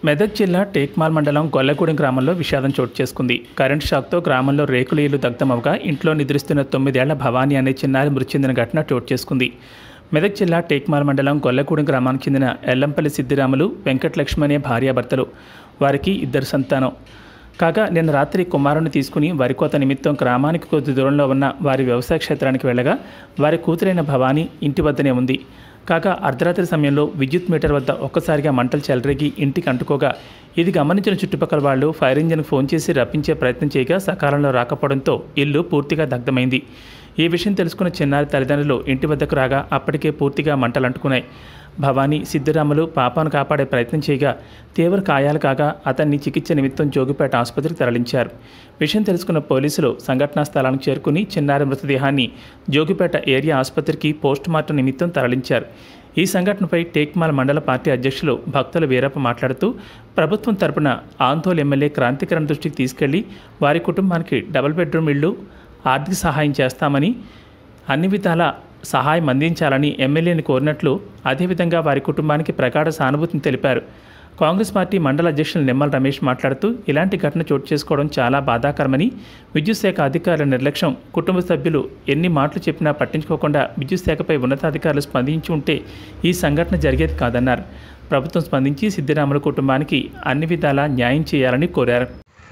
మెదక్ జిల్లా టేక్మాల్ మండలం గొల్లగూడెం గ్రామంలో విషాదం చోటు చేసుకుంది కరెంట్ షాక్తో గ్రామంలో రేకుల ఇల్లు దగ్ధమవగా ఇంట్లో నిద్రిస్తున్న తొమ్మిదేళ్ల భవానీ అనే చిన్నారి మృతి చెందిన ఘటన చోటు చేసుకుంది మెదక్ జిల్లా టేక్మాల్ మండలం గొల్లగూడెం గ్రామానికి చెందిన ఎల్లంపల్లి సిద్దిరాములు వెంకటలక్ష్మి అనే భార్యాభర్తలు వారికి ఇద్దరు సంతానం కాగా నిన్న రాత్రి కుమారుని తీసుకుని వరి కోత నిమిత్తం గ్రామానికి కొద్ది దూరంలో ఉన్న వారి వ్యవసాయ క్షేత్రానికి వెళ్ళగా వారి కూతురైన భవానీ ఇంటి వద్దనే ఉంది కాగా అర్ధరాత్రి సమయంలో విద్యుత్ మీటర్ వద్ద ఒక్కసారిగా మంటలు చెలరేగి ఇంటికి అంటుకోగా ఇది గమనించిన చుట్టుపక్కల వాళ్ళు ఫైర్ ఇంజిన్కి ఫోన్ చేసి రప్పించే ప్రయత్నం చేయగా సకాలంలో రాకపోవడంతో ఇల్లు పూర్తిగా దగ్ధమైంది ఈ విషయం తెలుసుకున్న చిన్నారి తల్లిదండ్రులు ఇంటి వద్దకు రాగా అప్పటికే పూర్తిగా మంటలు అంటుకున్నాయి భవానీ సిద్ధిరాములు పాపాను కాపాడే ప్రయత్నం చేయగా తీవ్ర గాయాలు కాగా అతన్ని చికిత్స నిమిత్తం జోగిపేట ఆసుపత్రికి తరలించారు విషయం తెలుసుకున్న పోలీసులు సంఘటనా స్థలానికి చేరుకుని చిన్నారి మృతదేహాన్ని జోగిపేట ఏరియా ఆసుపత్రికి పోస్టుమార్టం నిమిత్తం తరలించారు ఈ సంఘటనపై టేక్మాల్ మండల పార్టీ అధ్యక్షులు భక్తుల వీరప్ప మాట్లాడుతూ ప్రభుత్వం తరపున ఆందోళన ఎమ్మెల్యే క్రాంతికరణ్ దృష్టికి తీసుకెళ్లి వారి కుటుంబానికి డబుల్ బెడ్రూమ్ ఇళ్లు ఆర్థిక సహాయం చేస్తామని అన్ని విధాల సహాయం అందించాలని ఎమ్మెల్యేని కోరినట్లు అదేవిధంగా వారి కుటుంబానికి ప్రగాఢ సానుభూతిని తెలిపారు కాంగ్రెస్ పార్టీ మండల అధ్యక్షులు నిమ్మల రమేష్ మాట్లాడుతూ ఇలాంటి ఘటన చోటు చేసుకోవడం చాలా బాధాకరమని విద్యుత్ శాఖ అధికారుల నిర్లక్ష్యం కుటుంబ సభ్యులు ఎన్ని మాటలు చెప్పినా పట్టించుకోకుండా విద్యుత్ శాఖపై ఉన్నతాధికారులు స్పందించి ఉంటే ఈ సంఘటన జరిగేది కాదన్నారు ప్రభుత్వం స్పందించి సిద్దిరాముల కుటుంబానికి అన్ని విధాలా న్యాయం చేయాలని కోరారు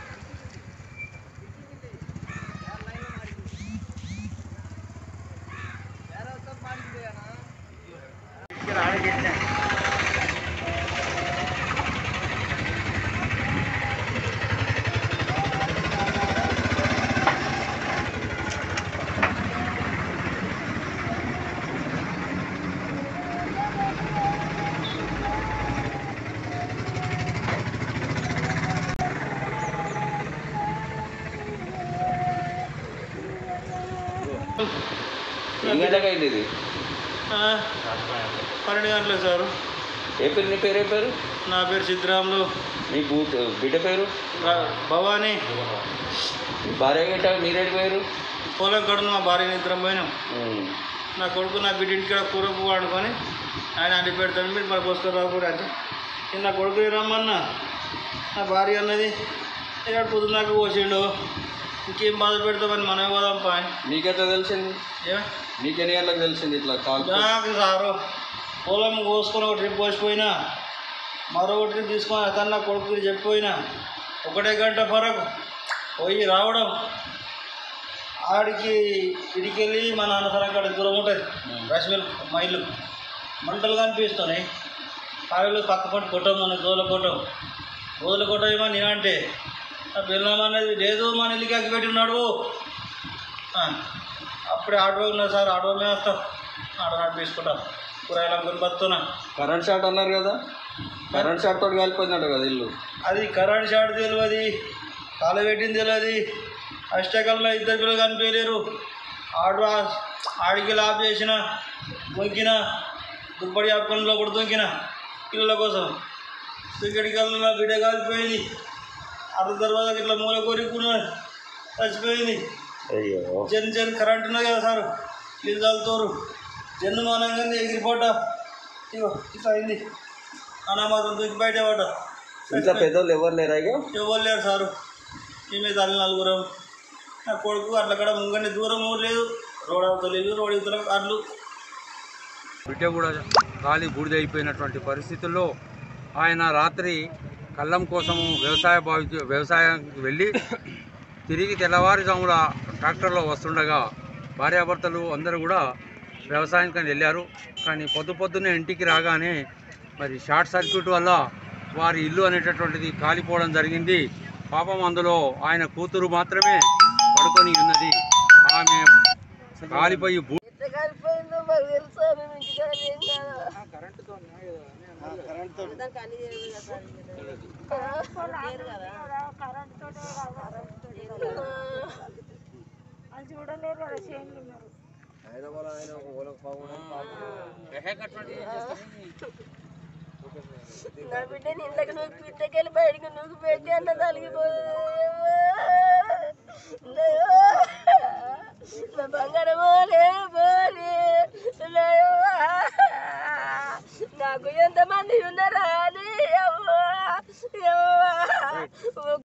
ఎన్ని గంటలకు అయింది ఇది ఆ, పన్నెండు గంటలకు సారు ఏ పేరు నీ పేరు ఏ పేరు నా పేరు సిద్ధరాములు నీ బూట్ బిడ్డ పేరు రా- భవానీ మీ భార్య గట్ట మీరేడు పేరు పొలం కడును మా భార్య నిద్రం పోయినాం ఉమ్. నా కొడుకు నా బిడ్డ ఇంటికి కూర పువ్వు అనుకొని ఆయన అంటి పెడతాను మీరు మరి పోసుకొని రాకూడదు అంటే నేను నా కొడుకు రమ్మన్నా నా భార్య అన్నది ఇక్కడ పొద్దున్నాక పోసిండు ఇంకేం బాధ పెడతామని మనమే పోదాం పా నీకెట్లా తెలిసింది ఏ నీకు ఎన్ని గంటలకు తెలిసింది ఇట్లా కాల్ నాకు సారు పొలం కోసుకొని ఒక ట్రిప్ పోసిపోయినా మరో ట్రిప్ తీసుకొని అతను నా కొడుకు చెప్పిపోయినా ఒకటే గంట ఫరక్ పోయి రావడం ఆడికి ఇడికెళ్ళి మా నాన్న సరం కాడ దూరం ఉంటుంది రైస్ మిల్ మా ఇల్లు మంటలు కనిపిస్తున్నాయి కాయలు పక్క పట్టు కొట్టం మన దోల కొట్టం దోల కొట్టమా నేనంటే ఆ పిల్లం అనేది లేదు మన ఇల్లుకి అగ్గి పెట్టి ఉన్నాడు ఆ, అప్పుడే ఆటో ఉన్నా సార్ ఆటో మీద వస్తాం ఆటో నడిపించుకుంటాం కూరగాయలు అమ్ముకొని బతున్నా కరెంట్ షాట్ అన్నారు కదా కరెంట్ షాట్ తోటి కాలిపోయిందట కదా ఇల్లు అది కరెంట్ షాట్ తెలియదు కాలు పెట్టింది తెలియదు అష్టకాలంలో ఇద్దరు పిల్లలు కనిపించలేరు ఆడు ఆ- ఆడికి లాప్ చేసిన దొంకిన దుప్పటి ఆపుకొని లోపల దొంకిన పిల్లల కోసం ఇక్కడికి వెళ్ళిన బిడ్డ కాలిపోయింది అర్ధ తర్వాత ఇట్లా మూల కోరికున్న చచ్చిపోయింది అయ్యో జన్ జన్ కరెంట్ ఉన్నది కదా సార్ నీళ్ళు తాగుతారు జన్ను మానంగానే ఎగిరిపోట ఇగో ఇట్లా అయింది అనామాత్రం దూకి బయట పడ్డ ఇంట్లో పెద్దోళ్ళు ఎవరు లేరా ఇక ఎవరు లేరు సారు మేమే తల్లి నలుగురం నా కొడుకు అట్లా కూడా ముంగండి దూరం ఊరు లేదు రోడ్ అవతల లేదు రోడ్ ఇతర అడ్లు బిడ్డ కూడా గాలి బూడిదైపోయినటువంటి పరిస్థితుల్లో ఆయన రాత్రి కళ్ళం కోసము వ్యవసాయ భావి వ్యవసాయానికి వెళ్ళి తిరిగి తెల్లవారుజామున ట్రాక్టర్లో వస్తుండగా భార్యాభర్తలు అందరూ కూడా వ్యవసాయానికి వెళ్ళారు కానీ పొద్దు పొద్దున్నే ఇంటికి రాగానే మరి షార్ట్ సర్క్యూట్ వల్ల వారి ఇల్లు అనేటటువంటిది కాలిపోవడం జరిగింది పాపం అందులో ఆయన కూతురు మాత్రమే పడుకొని ఉన్నది ఆమె కాలిపోయి బూ కలిపోయిందో మాకు తెలుసా మేము ఇంటికాడ ఏం అది చూడలేరు కదా చేయండి మరి నా బిడ్డ నిన్నకి నువ్వు పిట్టకెళ్ళి బయటకు నువ్వు పెట్టి అన్న తలిగిపోదు నా బంగారం పోలే పోలే నాకు ఎంతమంది ఉన్నారా అని అవ్వా ఓ